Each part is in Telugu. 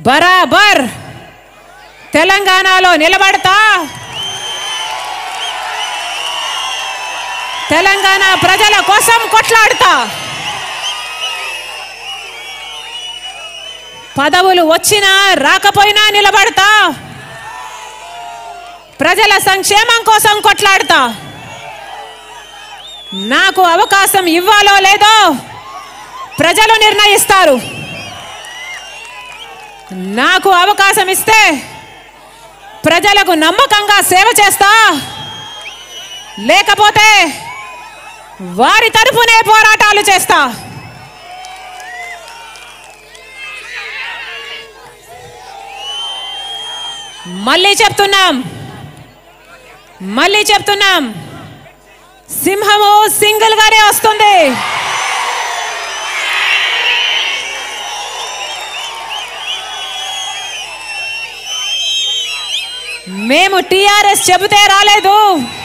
బరాబర్ తెలంగాణలో నిలబడతా తెలంగాణ ప్రజల కోసం కొట్లాడుతా పదవులు వచ్చినా రాకపోయినా నిలబడతా ప్రజల సంక్షేమం కోసం కొట్లాడుతా నాకు అవకాశం ఇవ్వాలో లేదో ప్రజలు నిర్ణయిస్తారు నాకు అవకాశం ఇస్తే ప్రజలకు నమ్మకంగా సేవ చేస్తా లేకపోతే వారి తరఫునే పోరాటాలు చేస్తా మళ్ళీ చెప్తున్నాం మళ్ళీ చెప్తున్నాం సింహము సింగిల్ గానే వస్తుంది మేము టిఆర్ఎస్ చెబితే రాలేదు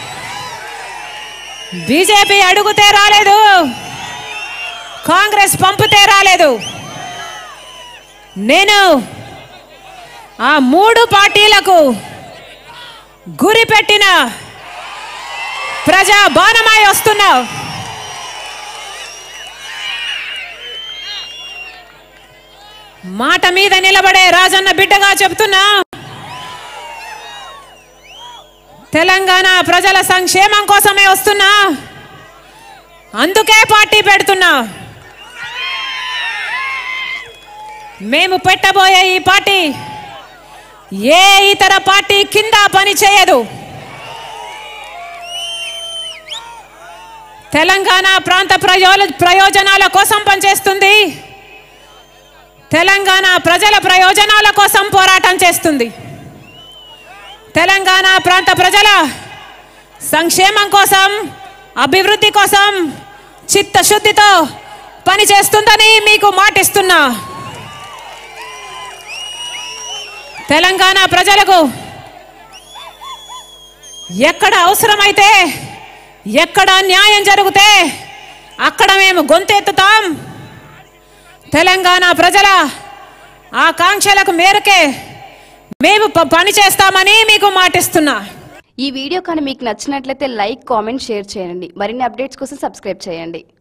బీజేపీ అడుగుతే రాలేదు కాంగ్రెస్ పంపితే రాలేదు నేను ఆ మూడు పార్టీలకు గురి పెట్టిన ప్రజా బాణమాయి వస్తున్నా మాట మీద నిలబడే రాజన్న బిడ్డగా చెప్తున్నా తెలంగాణ ప్రజల సంక్షేమం కోసమే వస్తున్నా అందుకే పార్టీ పెడుతున్నా మేము పెట్టబోయే ఈ పార్టీ ఏ ఇతర పార్టీ కింద పని చేయదు తెలంగాణ ప్రాంత ప్రయో ప్రయోజనాల కోసం పనిచేస్తుంది తెలంగాణ ప్రజల ప్రయోజనాల కోసం పోరాటం చేస్తుంది తెలంగాణ ప్రాంత ప్రజల సంక్షేమం కోసం అభివృద్ధి కోసం చిత్తశుద్ధితో పనిచేస్తుందని మీకు మాటిస్తున్నా తెలంగాణ ప్రజలకు ఎక్కడ అవసరమైతే ఎక్కడ న్యాయం జరిగితే అక్కడ మేము గొంతెత్తుతాం తెలంగాణ ప్రజల ఆకాంక్షలకు మేరకే మేము ప- పని చేస్తామని మీకు మాటిస్తున్నా ఈ వీడియో కానీ మీకు నచ్చినట్లయితే లైక్ కామెంట్ షేర్ చేయండి మరిన్ని అప్డేట్స్ కోసం సబ్స్క్రైబ్ చేయండి